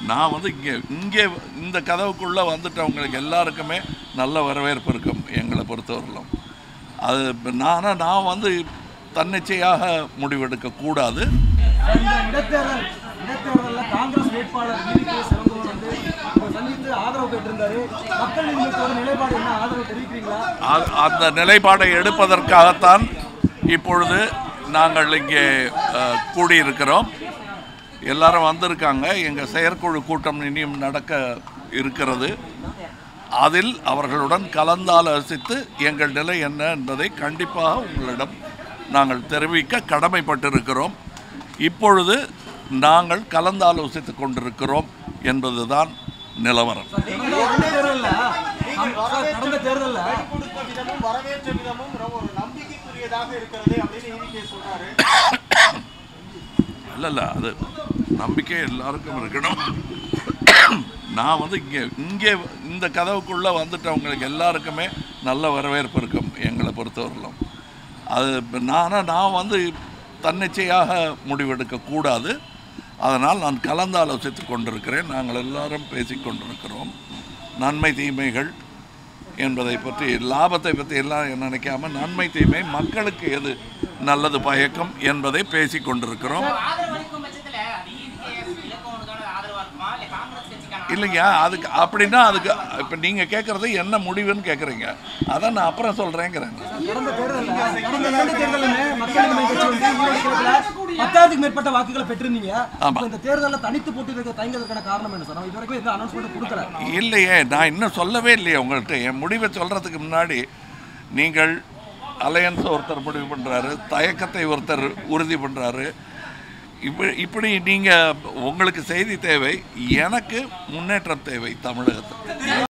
நான் வந்து இங்கே இங்கே இந்த கதவுக்குள்ளே வந்துட்டவங்களுக்கு எல்லாருக்குமே நல்ல வரவேற்பு இருக்கும் எங்களை பொறுத்தவரையிலும் அது நானா நான் வந்து தன்னிச்சையாக முடிவெடுக்க கூடாது இந்த இடைத்தேர்தல் இடைத்தேர்தலில் காங்கிரஸ் வேட்பாளர் நீதிக்கு சிறந்தவர் வந்து உங்களை சந்தித்து ஆதரவு பெற்றிருந்தாரு மக்கள் நீதி மய்யத்தோட நிலைப்பாடு என்ன ஆதரவு தெரிவிக்கிறீங்களா அ- அந்த நிலைப்பாடை எடுப்பதற்காகத்தான் இப்பொழுது நாங்கள் இங்கே அஹ், கூடியிருக்கிறோம் எல்லாரும் வந்திருக்காங்க எங்கள் செயற்குழு கூட்டம் இனியும் நடக்க இருக்கிறது அதில் அவர்களுடன் கலந்தாலோசித்து எங்கள் நிலை என்ன என்பதை கண்டிப்பாக உங்களிடம் நாங்கள் தெரிவிக்க கடமைப்பட்டிருக்கிறோம் இப்பொழுது நாங்கள் கலந்தாலோசித்துக் கொண்டிருக்கிறோம் என்பதுதான் நிலவரம் கடந்த இடைத்தேர்தலில் கடந்த தேர்தலில் கொடுத்த விதமும் வரவேற்ற விதமும் ரொம்ப ஒரு நம்பிக்கைக்குரியதாக இருக்கிறது அப்படின்னு ஈவிகே சொல்றாரு இல்லை இல்லை அது நம்பிக்கை எல்லாருக்கும் இருக்கணும் நான் வந்து இங்கே இங்கே இந்த கதவுக்குள்ளே வந்துட்டவங்களுக்கு எல்லாருக்குமே நல்ல வரவேற்பு இருக்கும் எங்களை பொறுத்தவரையிலும் அது நானா நான் வந்து தன்னிச்சையாக முடிவெடுக்க கூடாது அதனால் நான் கலந்து ஆலோசித்து கொண்டிருக்கிறேன் நாங்கள் எல்லாரும் பேசிக் கொண்டிருக்கிறோம் நன்மை தீமைகள் என்பதை பற்றி லாபத்தை பற்றி எல்லாம் நினைக்காம நன்மை தீமை மக்களுக்கு எது நல்லது பயக்கும் என்பதை பேசிக் கொண்டிருக்கிறோம் ஆதரவு அளிக்கும் பட்சத்துல அது EVKS இலக்கோனுக்கான ஆதரவா இருக்குமா இல்ல காங்கிரஸ் கட்சிக்கான இல்லைங்க அதுக்கு அப்படின்னா அதுக்கு இப்போ நீங்கள் கேட்குறது என்ன முடிவுன்னு கேட்குறீங்க அதான் நான் அப்புறம் சொல்கிறேங்கிறேன் கடந்த தேர்தலில் கடந்த இரண்டு தேர்தலுமே மக்கள் நீதி மய்ய கட்சி வந்து ஈரோடு கிழக்குல பத்தாயிரத்துக்கு மேற்பட்ட வாக்குகளை பெற்றிருந்தீங்க ஆமா. இப்ப இந்த தேர்தலில் தனித்து போட்டியிட தயங்குவதற்கான காரணம் என்ன சார் நம்ம இது வரைக்கும் எந்த அனௌன்ஸ்மெண்ட் கொடுக்கல இல்லையே நான் இன்னும் சொல்லவே இல்லையே உங்கள்கிட்ட என் முடிவை சொல்கிறதுக்கு முன்னாடி நீங்கள் அலையன்ஸ் ஒருத்தர் முடிவு பண்ணுறாரு தயக்கத்தை ஒருத்தர் உறுதி பண்ணுறாரு இப்படி இப்படி நீங்கள் உங்களுக்கு செய்தி தேவை எனக்கு முன்னேற்றம் தேவை தமிழகத்துக்கு